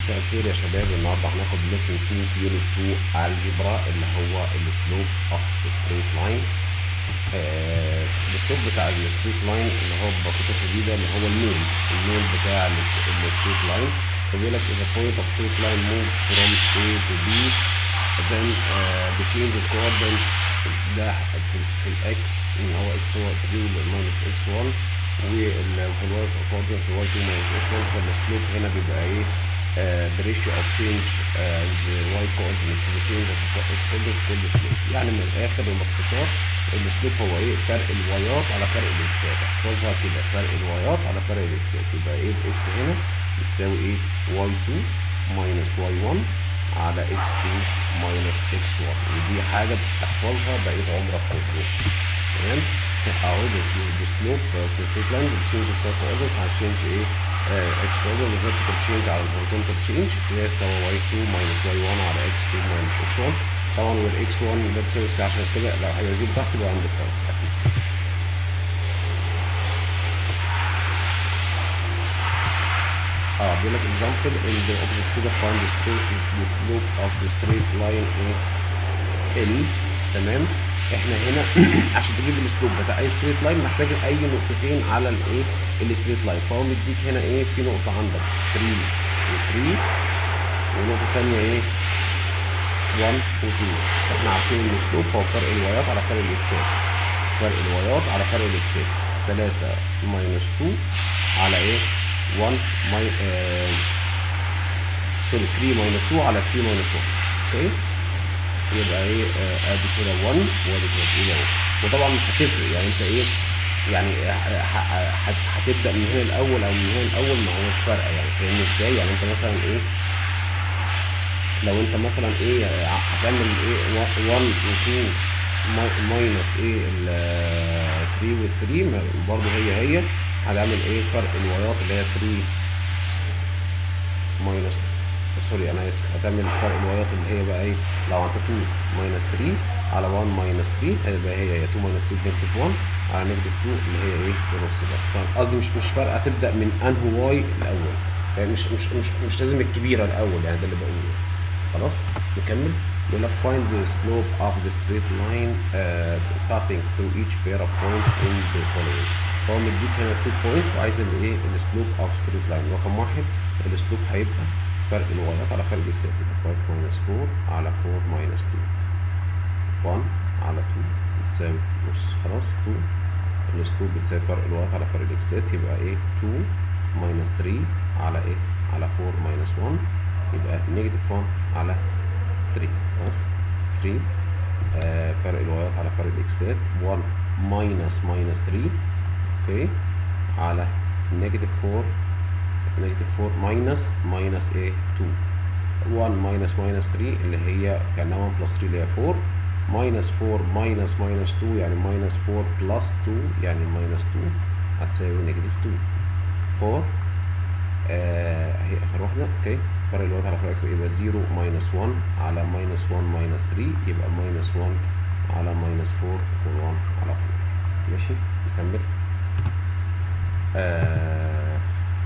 مساء الخير يا شباب النهارده هناخد ليسن 2 يونت 2 الجبرا اللي هو السلوب اوف ستريت لاين السلوب بتاع الستريت لاين اللي هو ببساطه شديده اللي هو الميل الميل بتاع الستريت لاين فبيقول لك if a point of straight line moves from A to B then uh, between the coordinates ده في, في الاكس اللي هو x 3 minus x 1 وفي الواي coordinate y 2 minus x 1 فالسلوب هنا بيبقى ايه the ratio of change uh, the y coordinate to the change of the x coordinate كل سلوب يعني من الاخر باختصار السلوب هو ايه فرق الوايات على فرق الاكسات احفظها كده فرق الوايات على فرق الاكسات يبقى ايه الاس هنا بتساوي ايه y2 minus y1 على x2 minus x1 ودي حاجة بتحفظها بقيت عمرك كله تمام اهو السلوب في الستريت لاين بتشينج الكارت اوردر هتشينج ايه اكس اوردر الفيرتيكال تشينج على الهوريزونتال تشينج اللي هي تساوي y2 minus y1 على x2 minus x1 طبعا والاكس 1 ده بتساوي عشان كده لو هيزيد تحت يبقى عندك فرق اه بيقول لك example in the opposite figure find the slope the slope of the straight line ايه L تمام احنا هنا عشان تجيب السلوب بتاع اي ستريت لاين محتاج اي نقطتين على الايه الستريت لاين فهو مديك هنا ايه في نقطه عندك 3 و3 ونقطه ثانيه ايه 1 و2 احنا عارفين ان السلوب هو فرق الوايات على فرق الاكسات فرق الوايات على فرق الاكسات 3 ماينس 2 على ايه 1 ماي سوري 3 ماينس 2 على 3 ماينس 1 اوكي يبقى ايه آه ادي كده 1 وادي كده 3 اهو وطبعا مش هتفرق يعني انت ايه يعني هتبدا من هنا الاول او من هنا الاول ما هوش فارقه يعني فاهمني ازاي يعني انت مثلا ايه لو انت مثلا ايه هتعمل ايه 1 و2 ماينس ايه ال 3 وال 3 برضه هي هي هنعمل ايه فرق الوايات اللي هي 3 ماينس سوري انا اسف هتعمل فرق الوايات اللي هي بقى ايه لو عملت 2 ماينس 3 على 1 ماينس 3 هيبقى هي هي 2 ماينس 3 نيجاتيف 1 على نيجاتيف 2 اللي هي ايه بنص ده فقصدي مش مش فارقه تبدا من انهو واي الاول يعني مش مش مش مش لازم الكبيره الاول يعني ده اللي بقوله خلاص نكمل بيقول لك find the slope of the straight line uh, passing through each pair of points in the following هو مديك هنا 2 بوينت وعايز الايه السلوب اوف ستريت لاين رقم واحد السلوب هيبقى فرق الوايات على فرق الاكسات يبقى 5 ماينس 4 على 4 ماينس 2 1 على 2 بتساوي نص خلاص 2 السلوب بتساوي فرق الوايات على فرق الاكسات يبقى ايه 2 ماينس 3 على ايه على 4 ماينس 1 يبقى نيجاتيف 1 على 3 خلاص 3 آه فرق الوايات على فرق الاكسات 1 ماينس ماينس 3 اوكي على نيجاتيف 4 نيجاتيف 4 ماينس ماينس ايه 2 1 ماينس ماينس 3 اللي هي كانها 1 بلس 3 اللي هي 4 ماينس 4 ماينس ماينس 2 يعني ماينس 4 بلس 2 يعني ماينس 2 هتساوي نيجاتيف 2 4 آه هي اخر واحده اوكي فرق الوقت على فرق يبقى 0 ماينس 1 على ماينس 1 ماينس 3 يبقى ماينس 1 على ماينس 4 يكون 1 على 4 ماشي نكمل آه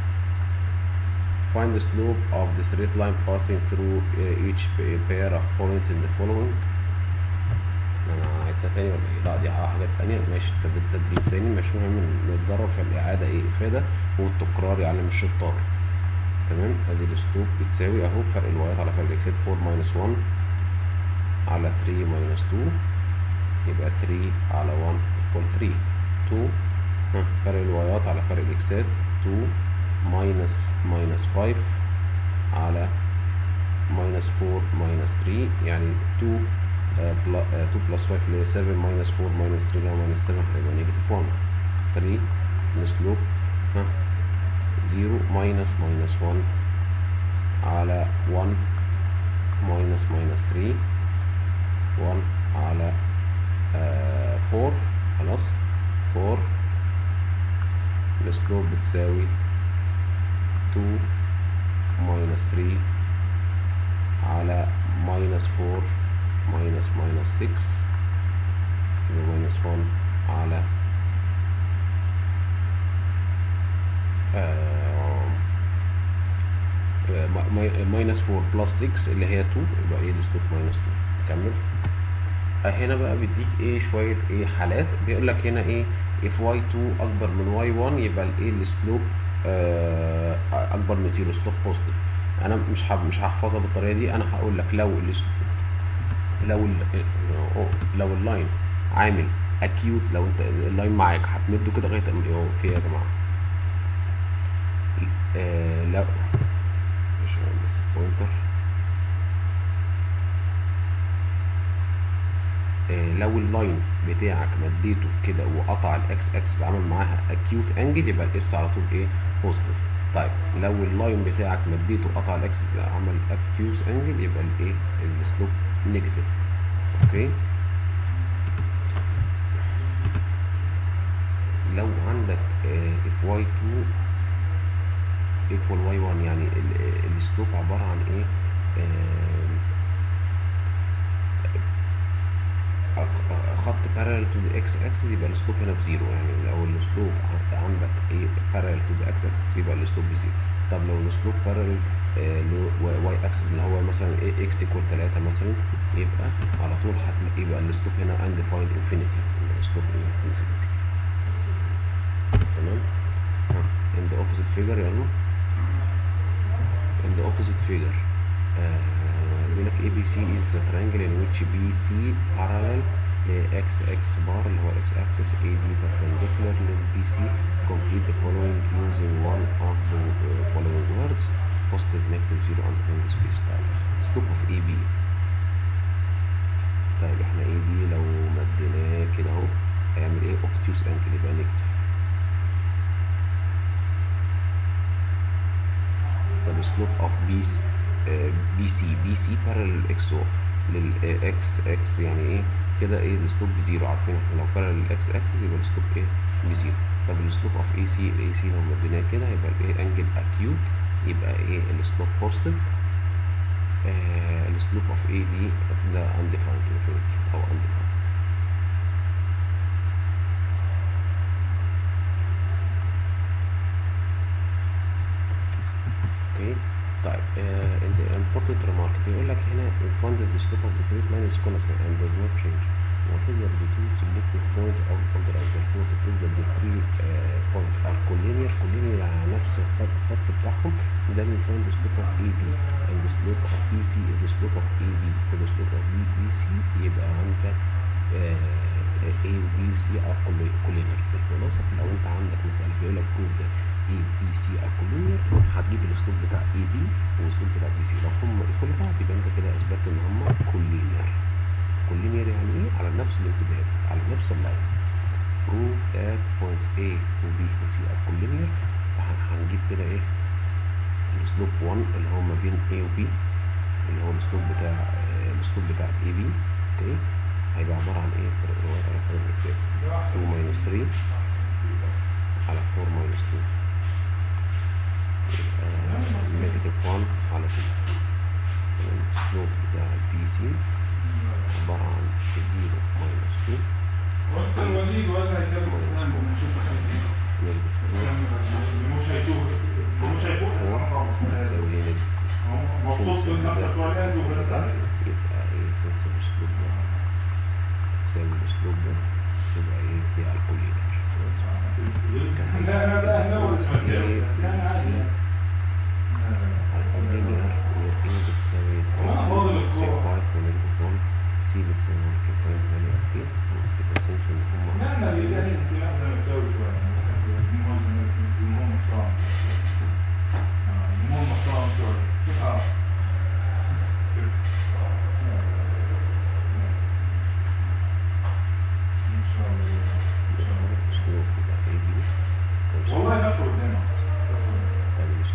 find the slope of the straight line passing through uh, each pair of points in the following انا عدتها تاني ولا ايه؟ لا دي حاجات تانية ماشي تدريب تاني مش مهم نتدرب في الإعادة ايه إفادة والتكرار يعلم الشطار تمام ادي الاسلوب بتساوي اهو فرق الوايات على فرق الاكسات 4 ماينس 1 على 3 ماينس 2 يبقى 3 على 1 equal 3 2 ها فرق الوايات على فرق الاكسات 2 ماينس ماينس 5 على ماينس 4 ماينس 3 يعني 2 2 بلس 5 اللي هي 7 ماينس 4 ماينس 3 اللي هو ماينس 7 هيبقى نيجاتيف 1 3 السلوب ها 0 ماينس ماينس 1 على 1 ماينس ماينس 3 1 على آه 4 خلاص 4 السلوب بتساوي 2 ماينس 3 على ماينس 4 ماينس ماينس 6 يبقى ماينس 1 على ماينس 4 بلس 6 اللي هي 2 يبقى ايه السلوب ماينس 2 نكمل آه، هنا بقى بيديك ايه شويه ايه حالات بيقول لك هنا ايه if y2 اكبر من y1 يبقى الايه السلوب آه اكبر من زيرو سلوب بوزيتيف انا مش حب مش هحفظها بالطريقه دي انا هقول لك لو السلوب لو ال لو اللاين عامل اكيوت لو انت اللاين معاك هتمده كده لغايه اما هو في إيه يا جماعه آه لو مش عارف بس البوينتر آه لو اللاين بتاعك مديته كده وقطع الاكس اكسس عمل معاها اكيوت انجل يبقى الاس على طول ايه بوزيتيف طيب لو اللاين بتاعك مديته قطع الاكسس عمل اكيوت انجل يبقى الايه السلوب نيجاتيف اوكي لو عندك اف واي 2 ايكوال واي 1 يعني السلوب عباره عن ايه آه، خط parallel to the x axis يبقى السلوب هنا بزيرو يعني لو السلوب عندك ايه parallel to the x axis يبقى السلوب بزيرو طب لو السلوب parallel واي اكسس اللي هو مثلا ايه اكس ايكوال 3 مثلا يبقى على طول هتلاقي يبقى السلوب هنا undefined infinity السلوب infinity تمام ها in the opposite figure يلا in the opposite figure بيقول لك اي بي سي is a triangle in which BC parallel ل x x bar اللي هو x axis AD perpendicular لل BC complete the following using one of the uh, following words positive negative zero and the space طيب slope of AB طيب احنا AB لو مديناه كده اهو هيعمل ايه obtuse angle يبقى negative طب slope of B بي سي بي سي بارل اكس او للاكس اكس يعني ايه كده ايه السلوب بزيرو عارفين احنا لو بارل الاكس اكسس يبقى السلوب ايه بزيرو طب السلوب اوف اي سي الاي سي لو مديناه كده يبقى الايه انجل اكيوت يبقى ايه السلوب بوزيتيف آه السلوب اوف اي دي ده undefined infinity او undefined اوكي طيب uh, in the important remark بيقول لك هنا we found that the slope of the straight line is constant and does not change whatever the two selected point of on the right therefore to prove that the three uh, points are collinear collinear على نفس الخط الخط بتاعهم then we find the slope of AB and the slope of BC is the slope of AB for the slope of BC يبقى عندك uh, A و B و C are collinear بالخلاصة لو انت عندك مسألة بيقول لك prove that A B C are collinear هتجيب الاسلوب بتاع A B والاسلوب بتاع B C لو هم ايكوال بعض يبقى انت كده اثبتت ان هم collinear collinear يعني ايه على نفس الامتداد على نفس اللاين prove that points A و B و C are collinear هنجيب كده ايه الاسلوب 1 اللي هو ما بين A و B اللي هو الاسلوب بتاع الاسلوب بتاع A B اوكي هيبقى عبارة عن ايه فرق الواي على فرق الاكسات 2 minus 3 على 4 minus 2 نيجاتيف 1 على 2 السلوب بتاع البي سي عبارة عن 0 minus 2 وانت الوليد ولا هيكمل السلام نيجاتيف 2 مش هيتوه مش هيتوه 4 تساوي لي نيجاتيف مبسوط من نفسك ولاد وبس يبقى ايه سنس الاسلوب ده تساوي الاسلوب ده يبقى ايه في الكولينر لا لا لا لا ولا ايه سي الكولينر هي ايه بتساوي 2 بتساوي 5 ونيجاتيف 1 سي بتساوي نيجاتيف 5 يبقى سنس ان هما لا لا لا انت لازم تسوي شويه المهم صعب المهم صعب شويه اه ان شاء الله ان شاء الله الاسلوب بتاع ايه بي والله ناخد قدامك طب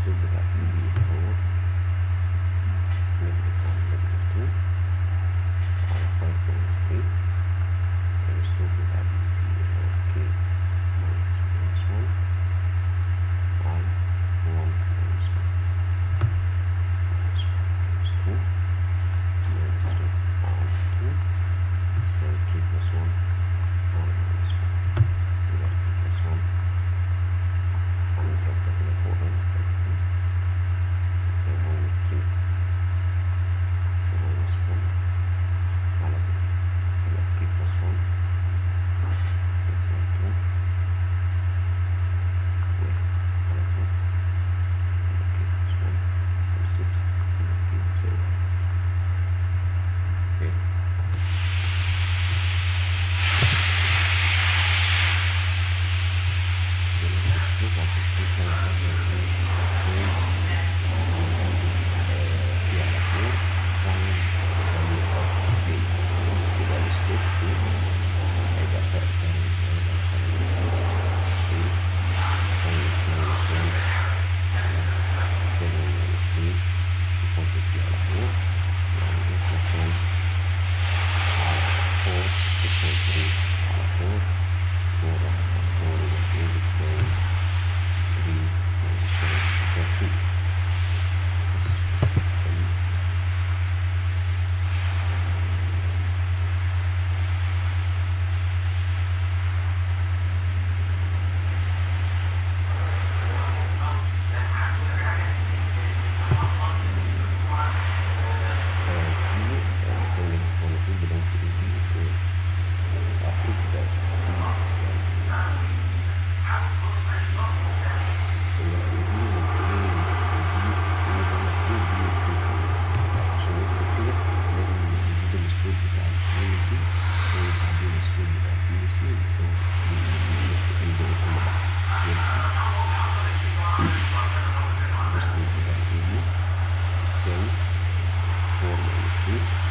تساوي 4 minus 3